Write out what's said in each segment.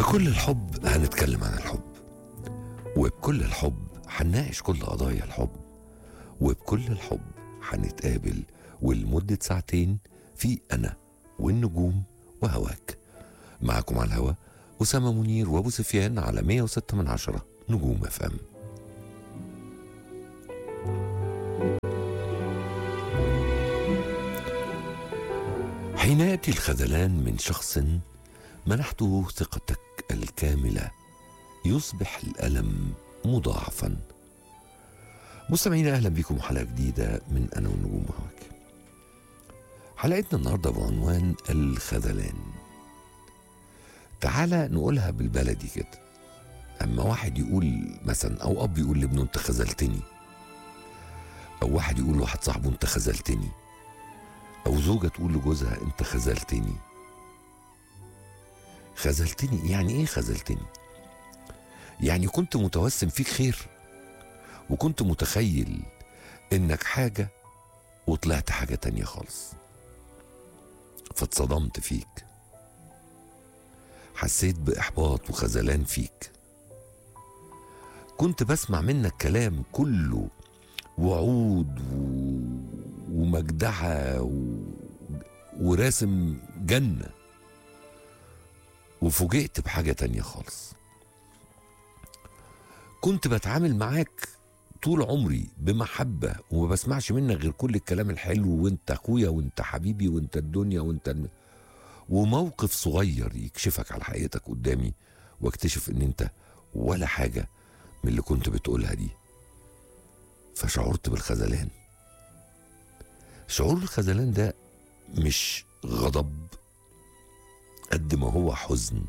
بكل الحب هنتكلم عن الحب وبكل الحب هنناقش كل قضايا الحب وبكل الحب هنتقابل ولمدة ساعتين في أنا والنجوم وهواك معكم على الهوا أسامة منير وأبو سفيان على 106 من عشرة نجوم اف ام حين يأتي الخذلان من شخص منحته ثقتك الكاملة يصبح الألم مضاعفا مستمعينا أهلا بكم حلقة جديدة من أنا والنجوم وهواك حلقتنا النهاردة بعنوان الخذلان تعالى نقولها بالبلدي كده أما واحد يقول مثلا أو أب يقول لابنه أنت خذلتني أو واحد يقول لواحد صاحبه أنت خذلتني أو زوجة تقول لجوزها أنت خذلتني خذلتني يعني إيه خذلتني؟ يعني كنت متوسم فيك خير وكنت متخيل إنك حاجة وطلعت حاجة تانية خالص فاتصدمت فيك حسيت بإحباط وخذلان فيك كنت بسمع منك كلام كله وعود و... ومجدحة و... وراسم جنة وفوجئت بحاجة تانية خالص كنت بتعامل معاك طول عمري بمحبة وما بسمعش منك غير كل الكلام الحلو وانت اخويا وانت حبيبي وانت الدنيا وانت الم... وموقف صغير يكشفك على حقيقتك قدامي واكتشف ان انت ولا حاجة من اللي كنت بتقولها دي فشعرت بالخذلان شعور الخذلان ده مش غضب قد ما هو حزن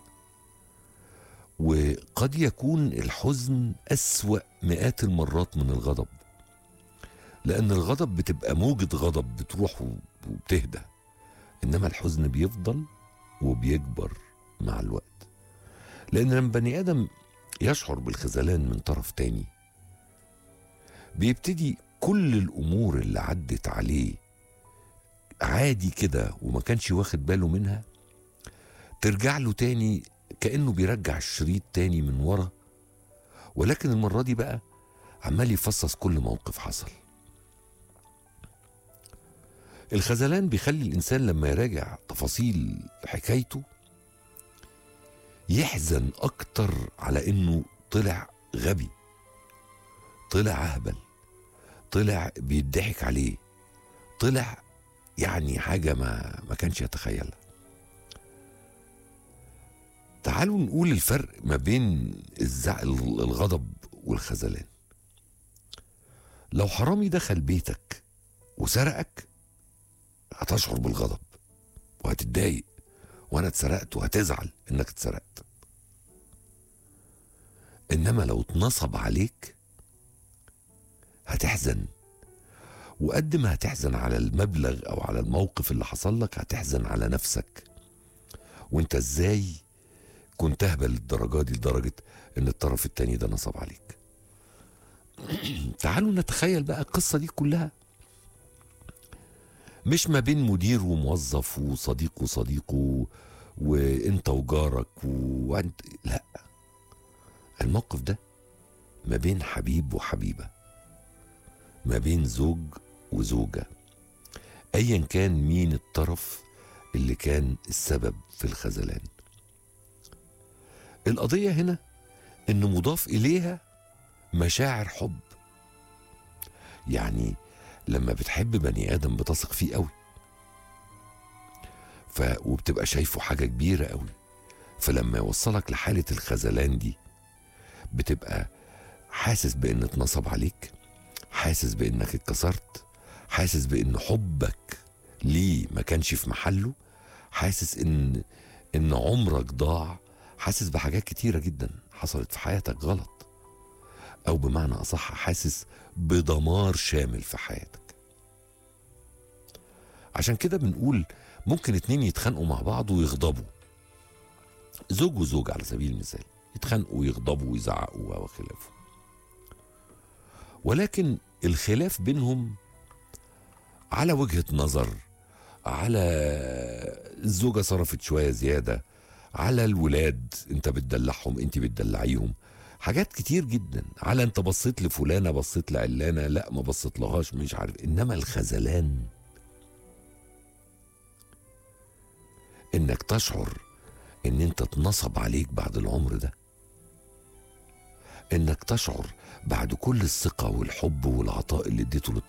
وقد يكون الحزن أسوأ مئات المرات من الغضب لأن الغضب بتبقى موجة غضب بتروح وبتهدى إنما الحزن بيفضل وبيكبر مع الوقت لأن لما بني آدم يشعر بالخذلان من طرف تاني بيبتدي كل الأمور اللي عدت عليه عادي كده وما كانش واخد باله منها ترجع له تاني كأنه بيرجع الشريط تاني من ورا ولكن المرة دي بقى عمال يفصص كل موقف حصل الخذلان بيخلي الإنسان لما يراجع تفاصيل حكايته يحزن أكتر على إنه طلع غبي طلع أهبل طلع بيضحك عليه طلع يعني حاجة ما ما كانش يتخيلها تعالوا نقول الفرق ما بين الزع... الغضب والخذلان لو حرامي دخل بيتك وسرقك هتشعر بالغضب وهتتضايق وانا اتسرقت وهتزعل انك اتسرقت انما لو اتنصب عليك هتحزن وقد ما هتحزن على المبلغ او على الموقف اللي حصل لك هتحزن على نفسك وانت ازاي كنت اهبل للدرجه دي لدرجه ان الطرف التاني ده نصب عليك تعالوا نتخيل بقى القصه دي كلها مش ما بين مدير وموظف وصديق وصديقه وانت وجارك وانت لا الموقف ده ما بين حبيب وحبيبه ما بين زوج وزوجه ايا كان مين الطرف اللي كان السبب في الخذلان القضيه هنا ان مضاف اليها مشاعر حب يعني لما بتحب بني ادم بتثق فيه قوي ف وبتبقى شايفه حاجه كبيره قوي فلما يوصلك لحاله الخذلان دي بتبقى حاسس بان اتنصب عليك حاسس بانك اتكسرت حاسس بان حبك ليه ما كانش في محله حاسس ان ان عمرك ضاع حاسس بحاجات كتيره جدا حصلت في حياتك غلط او بمعنى اصح حاسس بدمار شامل في حياتك عشان كده بنقول ممكن اتنين يتخانقوا مع بعض ويغضبوا زوج وزوج على سبيل المثال يتخانقوا ويغضبوا ويزعقوا وخلافه ولكن الخلاف بينهم على وجهة نظر على الزوجة صرفت شوية زيادة على الولاد انت بتدلعهم انت بتدلعيهم حاجات كتير جدا على انت بصيت لفلانه بصيت لعلانه لا ما بصيت لهاش مش عارف انما الخذلان انك تشعر ان انت اتنصب عليك بعد العمر ده انك تشعر بعد كل الثقه والحب والعطاء اللي اديته للطرف